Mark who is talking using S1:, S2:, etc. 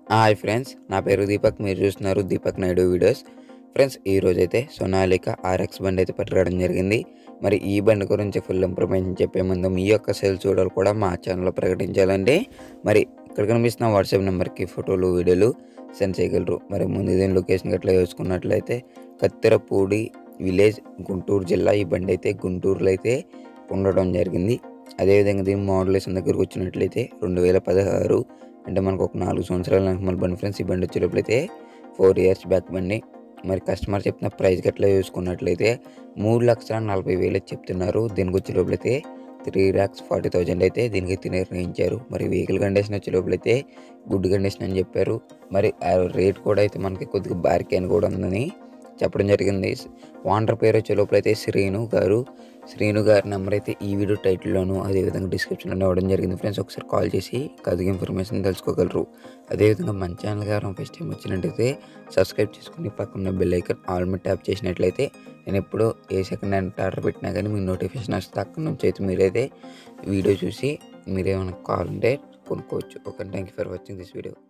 S1: hi friends నా పేరు దీపక్ మీరు చూస్తున్నారు దీపక్ నాయుడు వీడియోస్ ఫ్రెండ్స్ ఈ రోజు అయితే సొనాలిక ఆర్ఎక్స్ బండి అయితే పట్టుకోవడం జరిగింది మరి ఈ బండి గురించి ఫుల్ ఇన్ఫర్మేషన్ చెప్పే ముందు మీ యొక్క సేల్ చూడాలి కూడా మా ఛానల్లో ప్రకటించాలండి మరి ఇక్కడ కనిపిస్తున్న వాట్సాప్ నెంబర్కి ఫోటోలు వీడియోలు సెండ్ చేయగలరు మరి ముందు దీని లొకేషన్ గట్లా చూసుకున్నట్లయితే కత్తెరపూడి విలేజ్ గుంటూరు జిల్లా ఈ బండి అయితే గుంటూరులో అయితే ఉండడం జరిగింది అదేవిధంగా దీని మోడలేషన్ దగ్గరకు వచ్చినట్లయితే రెండు వేల పదహారు అంటే మనకు ఒక నాలుగు సంవత్సరాల వెనకమాల బండి ఫ్రెండ్స్ ఈ బండి వచ్చేటప్పుడైతే ఫోర్ ఇయర్స్ బ్యాక్ బండి మరి కస్టమర్ చెప్పిన ప్రైస్ గట్లా చూసుకున్నట్లయితే మూడు లక్షల నలభై వేలు చెప్తున్నారు దీనికి వచ్చేటప్పుడైతే త్రీ ల్యాక్స్ ఫార్టీ థౌజండ్ అయితే దీనికి అయితే నిర్ణయించారు మరి వెహికల్ కండిషన్ వచ్చేటప్పుడైతే గుడ్ కండిషన్ అని చెప్పారు మరి ఆ రేట్ కూడా అయితే మనకి కొద్దిగా బార్కి అని కూడా ఉందని చెప్పడం జరిగింది ఓనర్ పేరు వచ్చే లోపల అయితే శ్రీను గారు శ్రీను గారి నెంబర్ అయితే ఈ వీడియో టైటిల్లోను అదేవిధంగా డిస్క్రిప్షన్లో ఇవ్వడం జరిగింది ఫ్రెండ్స్ ఒకసారి కాల్ చేసి కదిగా ఇన్ఫర్మేషన్ తెలుసుకోగలరు అదేవిధంగా మన ఛానల్ గారు ఫస్ట్ టైం వచ్చినట్టయితే సబ్స్క్రైబ్ చేసుకుని పక్కన బెల్ ఐకన్ ఆల్ మీద ట్యాప్ చేసినట్లయితే నేను ఎప్పుడు ఏ సెకండ్ హ్యాండ్ ఆర్డర్ పెట్టినా కానీ మీకు నోటిఫికేషన్ వస్తే అక్కడ నుంచి అయితే మీరైతే వీడియో చూసి మీరేమైనా కావాలంటే కొనుక్కోవచ్చు okay thank you for watching this video